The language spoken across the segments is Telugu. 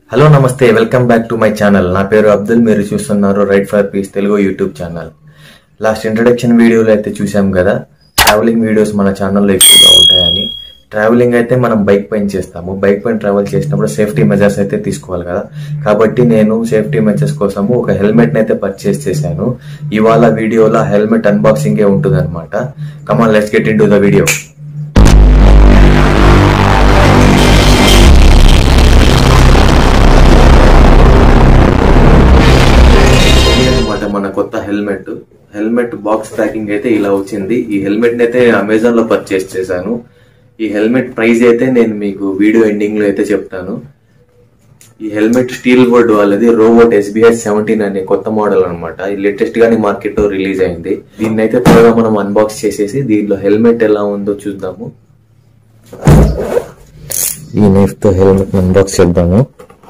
హలో నమస్తే welcome back to my channel నా పేరు అబ్దుల్ మీరు చూస్తున్నారు right for peace Telugu YouTube channel last introduction వీడియోలో అయితే చూసాం కదా ట్రావెలింగ్ వీడియోస్ మన ఛానల్లో ఎక్కువగా ఉంటాయని ట్రావెలింగ్ అయితే మనం బైక్ పైన చేస్తాము బైక్ పైన ట్రావెల్ చేసినప్పుడు సేఫ్టీ మెజర్స్ అయితే తీసుకోవాలి కదా కాబట్టి నేను సేఫ్టీ మెజర్స్ కోసము ఒక హెల్మెట్ అయితే పర్చేస్ చేశాను ఇవాళ వీడియోలో హెల్మెట్ అన్బాక్సింగే ఉంటుంది అనమాట come on let's get into the video అనమాట మన కొత్త హెల్మెట్ హెల్మెట్ బాక్స్ ప్యాకింగ్ అయితే ఇలా వచ్చింది ఈ హెల్మెట్ అయితే అమెజాన్ లో పర్చేస్ చేశాను ఈ హెల్మెట్ ప్రైస్ అయితే నేను మీకు వీడియో ఎండింగ్ లో అయితే చెప్తాను ఈ హెల్మెట్ స్టీల్ వర్డ్ వాళ్ళది రోబోట్ ఎస్బిఎస్ సెవెంటీన్ అనే కొత్త మోడల్ అనమాట ఇది లేటెస్ట్ గానే మార్కెట్ లో రిలీజ్ అయింది దీన్ని అయితే త్వరగా మనం అన్బాక్స్ చేసేసి దీనిలో హెల్మెట్ ఎలా ఉందో చూద్దాము ఈ నైఫ్ తో హెల్మెట్ అన్బాక్స్ చేద్దాము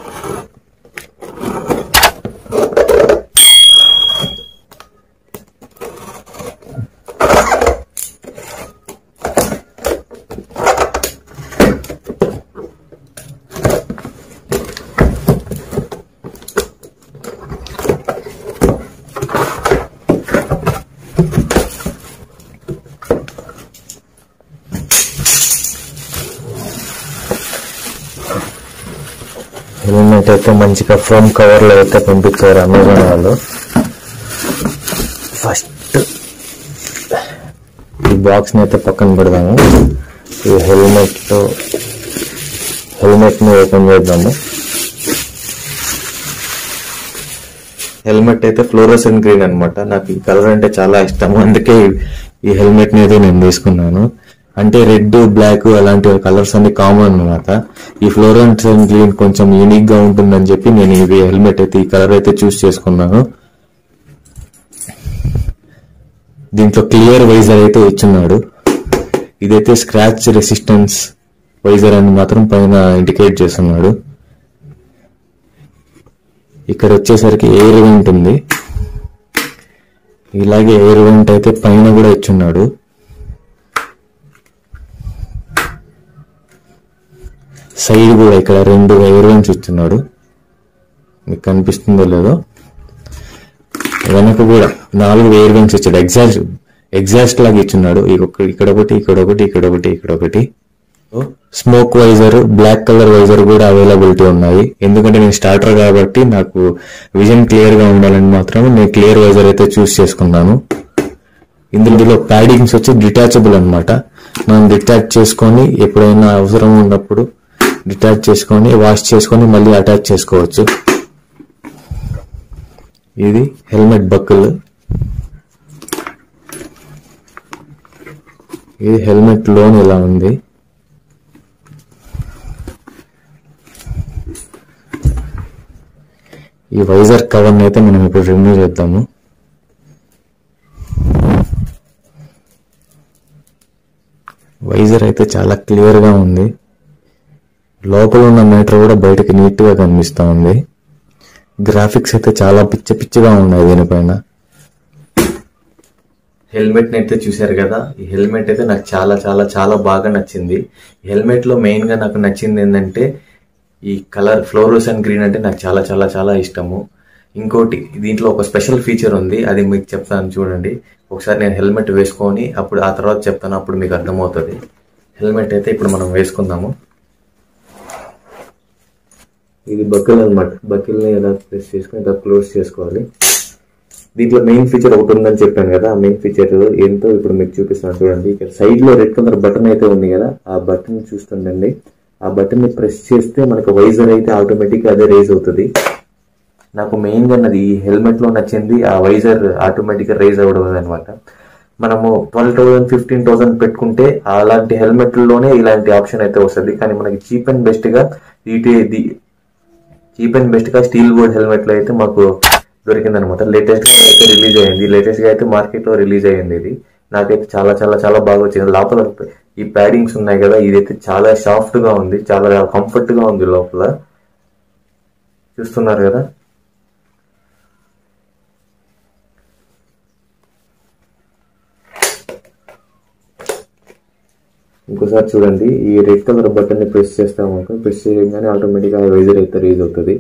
హెల్మెట్ అయితే మంచిగా ఫోమ్ కవర్ లో అయితే పంపించారు అమెజాన్ వాళ్ళు ఫస్ట్ ఈ బాక్స్ ని అయితే పక్కన పెడదాము ఈ హెల్మెట్ తో హెల్మెట్ ని ఓపెన్ చేద్దాము హెల్మెట్ అయితే ఫ్లోరోసెన్ గ్రీన్ అన్నమాట నాకు ఈ కలర్ అంటే చాలా ఇష్టం అందుకే ఈ హెల్మెట్ ని అయితే నేను తీసుకున్నాను అంటే రెడ్ బ్లాక్ అలాంటి కలర్స్ అన్ని కామన్ అన్నమాట ఈ ఫ్లోరోసెన్ గ్రీన్ కొంచెం యూనిక్ గా ఉంటుందని చెప్పి నేను ఇది హెల్మెట్ అయితే ఈ కలర్ అయితే చూస్ చేసుకున్నాను దీంట్లో క్లియర్ వైజర్ అయితే ఇచ్చున్నాడు ఇదైతే స్క్రాచ్ రెసిస్టెన్స్ వైజర్ అని మాత్రం పైన ఇండికేట్ చేస్తున్నాడు ఇక్కడ వచ్చేసరికి ఎయిర్ వెంట్ ఉంది ఇలాగే ఎయిర్ వెంట్ అయితే పైన కూడా ఇచ్చున్నాడు సైడ్ కూడా ఇక్కడ రెండు ఎయిర్ వెంట్స్ ఇస్తున్నాడు మీకు కనిపిస్తుందో లేదో వెనక కూడా నాలుగు ఎయిర్ వెంట్స్ ఇచ్చాడు ఎగ్జాస్ట్ ఎగ్జాస్ట్ లాగా ఇచ్చున్నాడు ఇక- ఇక్కడ ఒకటి ఇక్కడ ఒకటి ఇక్కడ ఒకటి ఇక్కడ ఒకటి smoke visor black colour visor కూడా అవైలబిలిటీ ఉన్నాయి ఎందుకంటే నేను స్టార్టర్ కాబట్టి నాకు విజన్ క్లియర్ గా ఉండాలని మాత్రం నేను క్లియర్ వైజర్ అయితే చూస్ చేసుకున్నాను ఇందులో ప్యాడింగ్స్ వచ్చి డిటాచబుల్ అన్నమాట మనం డిటాచ్ చేసుకొని ఎప్పుడైనా అవసరం ఉన్నప్పుడు డిటాచ్ చేసుకొని వాష్ చేసుకొని మళ్ళీ అటాచ్ చేసుకోవచ్చు ఇది హెల్మెట్ బక్కుల్ ఇది హెల్మెట్ లోన్ ఇలా ఉంది ఈ వైజర్ కవర్ అయితే మనం ఇప్పుడు రిమూవ్ చేద్దాము వైజర్ అయితే చాలా క్లియర్ గా ఉంది లోపల ఉన్న మీటర్ కూడా బయటకి నీట్ గా కనిపిస్తా ఉంది గ్రాఫిక్స్ అయితే చాలా పిచ్చ పిచ్చిగా ఉన్నాయి దీనిపైన హెల్మెట్ అయితే చూశారు కదా ఈ హెల్మెట్ అయితే నాకు చాలా చాలా చాలా బాగా నచ్చింది ఈ హెల్మెట్ లో మెయిన్ గా నాకు నచ్చింది ఏంటంటే ఈ కలర్ ఫ్లోరోసన్ గ్రీన్ అంటే నాకు చాలా చాలా చాలా ఇష్టము ఇంకోటి దీంట్లో ఒక స్పెషల్ ఫీచర్ ఉంది అది మీకు చెప్తాను చూడండి ఒకసారి నేను హెల్మెట్ వేసుకొని అప్పుడు ఆ తర్వాత చెప్తాను అప్పుడు మీకు అర్థమవుతుంది హెల్మెట్ అయితే ఇప్పుడు మనం వేసుకుందాము ఇది బకిల్ అనమాట బకిల్ని ఎలా ప్రెస్ చేసుకొని ఇలా క్లోజ్ చేసుకోవాలి దీంట్లో మెయిన్ ఫీచర్ ఒకటి ఉందని చెప్పాను కదా ఆ మెయిన్ ఫీచర్ ఏంటో ఇప్పుడు మీకు చూపిస్తాను చూడండి ఇక్కడ సైడ్ లో రెడ్ కలర్ బటన్ అయితే ఉంది కదా ఆ బటన్ చూస్తుండండి ఆ బటన్ ని ప్రెస్ చేస్తే మనకు వైజర్ అయితే ఆటోమేటిక్ అదే రేజ్ అవుతుంది నాకు మెయిన్ గా నాది ఈ హెల్మెట్ లో నచ్చింది ఆ వైజర్ ఆటోమేటిక్ గా రేజ్ అవ్వడం అనమాట మనము ట్వెల్వ్ థౌసండ్ ఫిఫ్టీన్ థౌసండ్ పెట్టుకుంటే అలాంటి హెల్మెట్ లోనే ఇలాంటి ఆప్షన్ అయితే వస్తుంది కానీ మనకి చీప్ అండ్ బెస్ట్ గా ఇది చీప్ అండ్ బెస్ట్ గా స్టీల్ బోర్డ్ హెల్మెట్ లో అయితే మాకు దొరికింది అనమాట లేటెస్ట్ గా అయితే రిలీజ్ అయింది లేటెస్ట్ గా అయితే మార్కెట్ లో రిలీజ్ అయింది ఇది నాకైతే చాలా చాలా చాలా బాగా వచ్చింది లోపల ఈ ప్యాడింగ్స్ ఉన్నాయి కదా ఇదైతే చాలా సాఫ్ట్ గా ఉంది చాలా కంఫర్ట్ గా ఉంది లోపల చూస్తున్నారు కదా ఇంకోసారి చూడండి ఈ రెడ్ కలర్ బటన్ని ప్రెస్ చేస్తాము అనుకో ప్రెస్ చేయగానే ఆటోమేటిక్గా వైజర్ అయితే రీజ్ అవుతుంది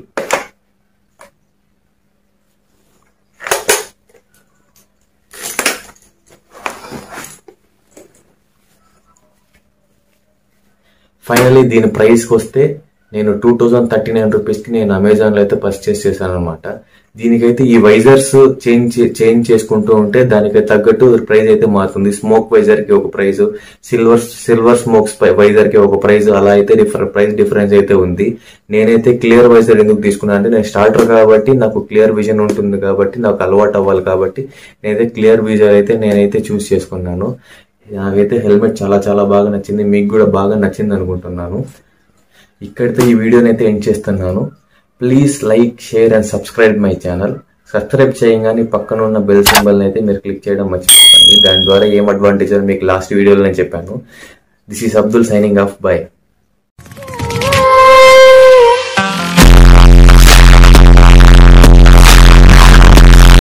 ఫైనలీ దీని ప్రైస్కి వస్తే నేను టూ థౌజండ్ థర్టీ నైన్ రూపీస్కి నేను అమెజాన్లో అయితే పర్చేస్ చేశాను అనమాట దీనికైతే ఈ వైజర్స్ చేంజ్ చేంజ్ చేసుకుంటూ ఉంటే దానికి తగ్గట్టు ప్రైస్ అయితే మారుతుంది స్మోక్ వైజర్కి ఒక ప్రైస్ సిల్వర్ సిల్వర్ స్మోక్స్ వైజర్కి ఒక ప్రైస్ అలా అయితే డిఫర్ ప్రైస్ డిఫరెన్స్ అయితే ఉంది నేనైతే క్లియర్ వైజర్ ఎందుకు తీసుకున్నాను అంటే నేను స్టార్టర్ కాబట్టి నాకు క్లియర్ విజన్ ఉంటుంది కాబట్టి నాకు అలవాటు అవ్వాలి కాబట్టి నేనైతే క్లియర్ విజన్ అయితే నేనైతే చూస్ చేసుకున్నాను నాకైతే హెల్మెట్ చాలా చాలా బాగా నచ్చింది మీకు కూడా బాగా నచ్చింది అనుకుంటున్నాను ఇక్కడితో ఈ వీడియోని అయితే ఎండ్ చేస్తున్నాను please like share and subscribe my channel subscribe చేయగానే పక్కన ఉన్న బెల్ సింబల్ని అయితే మీరు క్లిక్ చేయడం మర్చిపోకండి దాని ద్వారా ఏం అడ్వాంటేజ్ అని మీకు లాస్ట్ వీడియోలో నేను చెప్పాను this is Abdul signing off by